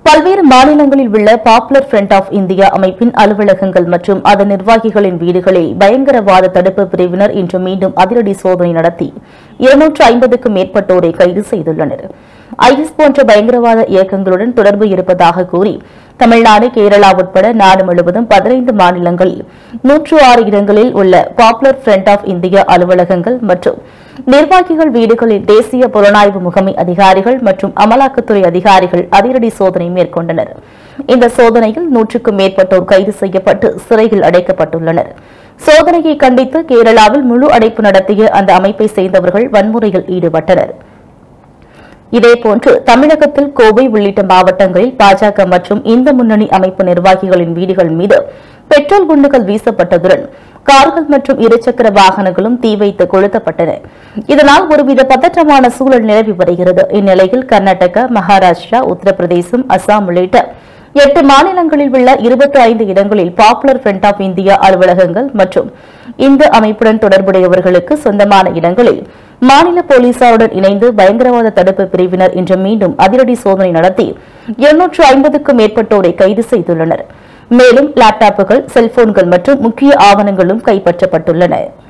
பல்வேறு மாநிலங்களில் உள்ள பாப்புலர் ஃப்ரண்ட் ஆஃப் இந்தியா அமைப்பின் அலுவலகங்கள் மற்றும் அதன் நிர்வாகிகளின் வீடுகளில் பயங்கரவாத தடுப்பு பிரிவினர் இன்று மீண்டும் அதிரடி சோதனை நடத்தி இருநூற்று ஐம்பதுக்கும் மேற்பட்டோரை கைது செய்துள்ளனர் ஐஎஸ் போன்ற பயங்கரவாத இயக்கங்களுடன் தொடர்பு இருப்பதாக கூறி தமிழ்நாடு கேரளா உட்பட நாடு முழுவதும் பதினைந்து மாநிலங்களில் நூற்று ஆறு இடங்களில் உள்ள பாப்புலர் ஃப்ரண்ட் ஆஃப் இந்தியா அலுவலகங்கள் மற்றும் நிர்வாகிகள் வீடுகளில் தேசிய புலனாய்வு முகமை அதிகாரிகள் மற்றும் அமலாக்கத்துறை அதிகாரிகள் அதிரடி சோதனை மேற்கொண்டனர் இந்த சோதனையில் நூற்றுக்கும் மேற்பட்டோர் கைது செய்யப்பட்டு சிறையில் அடைக்கப்பட்டுள்ளனர் சோதனையை கண்டித்து கேரளாவில் முழு அடைப்பு நடத்திய அந்த அமைப்பை சேர்ந்தவர்கள் வன்முறையில் ஈடுபட்டனர் இதேபோன்று தமிழகத்தில் கோவை உள்ளிட்ட மாவட்டங்களில் பாஜக மற்றும் இந்து முன்னணி அமைப்பு நிர்வாகிகளின் வீடுகள் மீது பெட்ரோல் குண்டுகள் வீசப்பட்டதுடன் கார்கள் மற்றும் இருசக்கர வாகனங்களும் தீ வைத்து கொளுத்தப்பட்டன இதனால் ஒருவித பதற்றமான சூழல் நிலவி வருகிறது இந்நிலையில் கர்நாடகா மகாராஷ்டிரா உத்தரப்பிரதேசம் அசாம் உள்ளிட்ட எட்டு மாநிலங்களில் உள்ள இருபத்தி ஐந்து இடங்களில் பாப்புலர் ஃப்ரண்ட் ஆஃப் இந்தியா அலுவலகங்கள் மற்றும் இந்த அமைப்புடன் தொடர்புடையவர்களுக்கு சொந்தமான இடங்களில் மாநில போலீசாருடன் இணைந்து பயங்கரவாத தடுப்பு பிரிவினர் இன்று மீண்டும் அதிரடி சோதனை நடத்தி இருநூற்று ஐம்பதுக்கும் மேற்பட்டோரை கைது செய்துள்ளனர் மேலும் லேப்டாப்புகள் செல்போன்கள் மற்றும் முக்கிய ஆவணங்களும் கைப்பற்றப்பட்டுள்ளன